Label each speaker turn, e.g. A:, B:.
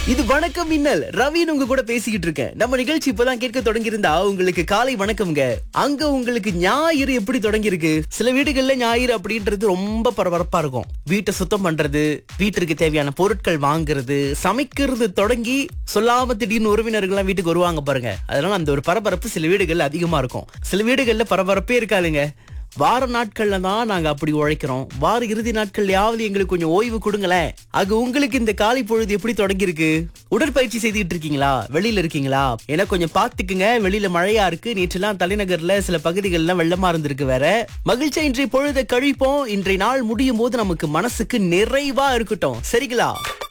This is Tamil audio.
A: இது வணக்கம் மின்னல் ரவின்னு உங்க கூட பேசிக்கிட்டு இருக்கேன் நம்ம நிகழ்ச்சி இப்பதான் கேட்க தொடங்கி இருந்தா உங்களுக்கு காலை வணக்கம்ங்க அங்க உங்களுக்கு ஞாயிறு எப்படி தொடங்கி இருக்கு சில வீடுகள்ல ஞாயிறு அப்படின்றது ரொம்ப பரபரப்பா இருக்கும் வீட்டை சுத்தம் பண்றது வீட்டிற்கு தேவையான பொருட்கள் வாங்குறது சமைக்கிறது தொடங்கி சொல்லாம திடீர்னு உறவினர்கள்லாம் வீட்டுக்கு வருவாங்க பாருங்க அதனால அந்த ஒரு பரபரப்பு சில வீடுகள்ல அதிகமா இருக்கும் சில வீடுகள்ல பரபரப்பே இருக்காதுங்க வார நாட்கள்ல தான் நாங்க அப்படி உழைக்கிறோம் வார இறுதி நாட்கள்லயாவது எங்களுக்கு கொஞ்சம் ஓய்வு கொடுங்களேன் அது உங்களுக்கு இந்த காலை பொழுது எப்படி தொடங்கி இருக்கு உடற்பயிற்சி செய்துட்டு இருக்கீங்களா வெளியில இருக்கீங்களா ஏன்னா கொஞ்சம் பாத்துக்குங்க வெளியில மழையா இருக்கு நேற்றுலாம் தலைநகர்ல சில பகுதிகள்லாம் வெள்ளமா இருந்திருக்கு வேற மகிழ்ச்சியா இன்றைய பொழுதை கழிப்போம் இன்றைய நாள் முடியும் போது நமக்கு மனசுக்கு நிறைவா இருக்கட்டும் சரிங்களா